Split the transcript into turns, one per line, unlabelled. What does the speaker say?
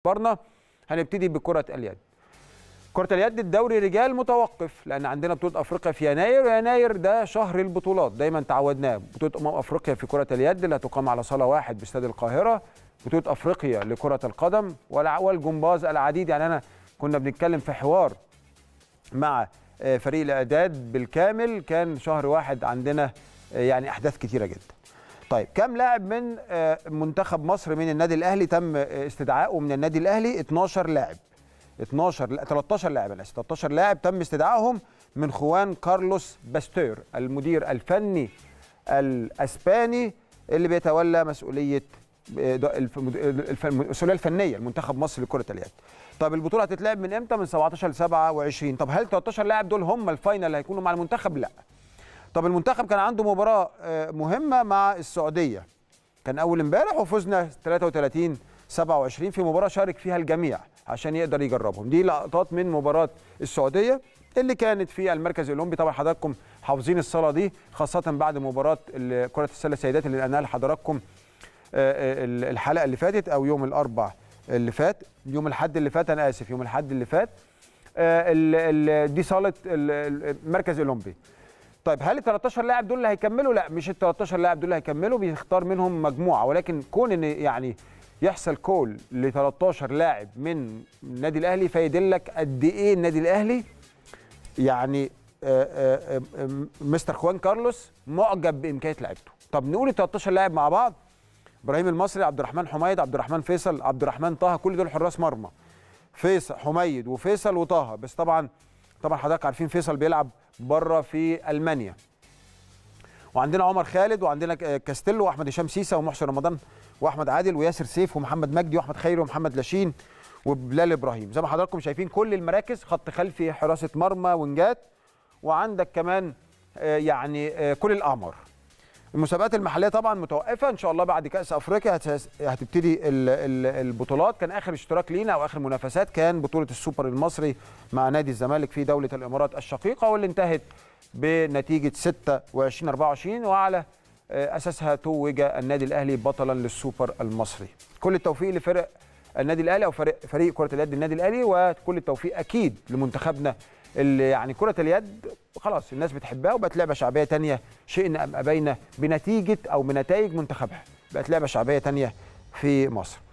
اصفرنا هنبتدي بكره اليد كرة اليد الدوري رجال متوقف لأن عندنا بطولة أفريقيا في يناير ويناير ده شهر البطولات دايما تعودناه بطولة أمم أفريقيا في كرة اليد اللي هتقام على صالة واحد باستاد القاهرة بطولة أفريقيا لكرة القدم والع- والجمباز العديد يعني أنا كنا بنتكلم في حوار مع آه، فريق الإعداد بالكامل كان شهر واحد عندنا آه، يعني أحداث كتيرة جدا طيب كم لاعب من آه، منتخب مصر من النادي الأهلي تم آه، استدعائه من النادي الأهلي 12 لاعب 12 لا 13 لاعب انا آسف، 13 لاعب تم استدعائهم من خوان كارلوس باستور المدير الفني الاسباني اللي بيتولى مسؤوليه الف- الف- المسؤوليه الفنيه لمنتخب مصر لكره اليد. طب البطوله هتتلعب من امتى؟ من 17 ل 27 طب هل 13 لاعب دول هم الفاينل اللي هيكونوا مع المنتخب؟ لا. طب المنتخب كان عنده مباراه آه، مهمه مع السعوديه. كان اول امبارح وفزنا 33 27 في مباراه شارك فيها الجميع عشان يقدر يجربهم دي لقطات من مباراه السعوديه اللي كانت في المركز الاولمبي طبعا حضراتكم حافظين الصاله دي خاصه بعد مباراه ال- كره السله السيدات اللي نقلناها لحضراتكم آه، آه، ال- الحلقه اللي فاتت او يوم الاربع اللي فات يوم الاحد اللي فات انا اسف يوم الاحد اللي فات آه، ال- ال- دي صاله ال- ال- المركز الاولمبي طيب هل ال 13 لاعب دول اللي هيكملوا؟ لا مش ال 13 لاعب دول اللي هيكملوا بيختار منهم مجموعه ولكن كون ان يعني يحصل كول ل 13 لاعب من النادي الاهلي فيدلك قد ايه النادي الاهلي يعني آه، آه، آه، مستر خوان كارلوس معجب بامكانيات لعيبته. طب نقول ال 13 لاعب مع بعض ابراهيم المصري عبد الرحمن حميد عبد الرحمن فيصل عبد الرحمن طه كل دول حراس مرمى. فيصل حميد وفيصل وطه بس طبعا طبعا حضرتك عارفين فيصل بيلعب بره في المانيا وعندنا عمر خالد وعندنا ك- كاستيلو واحمد هشام سيسا ومحسن رمضان واحمد عادل وياسر سيف ومحمد مجدي واحمد خيري ومحمد لاشين وبلال ابراهيم زي ما حضراتكم شايفين كل المراكز خط خلفي حراسه مرمى ونجات وعندك كمان آه، يعني آه، كل الاعمار المسابقات المحليه طبعا متوقفه ان شاء الله بعد كاس افريقيا هتس- هتبتدي ال- ال- البطولات كان اخر اشتراك لينا او اخر منافسات كان بطوله السوبر المصري مع نادي الزمالك في دوله الامارات الشقيقه واللي انتهت بنتيجه 26 24 وعلى آه، اساسها توج النادي الاهلي بطلا للسوبر المصري كل التوفيق لفرق النادي الاهلي او فريق فريق كره اليد النادي الاهلي وكل التوفيق اكيد لمنتخبنا اللي يعني كره اليد خلاص الناس بتحبها وبقت لعبه شعبيه تانية شئنا ام ابينا بنتيجه او بنتائج منتخبها بقت لعبه شعبيه تانية في مصر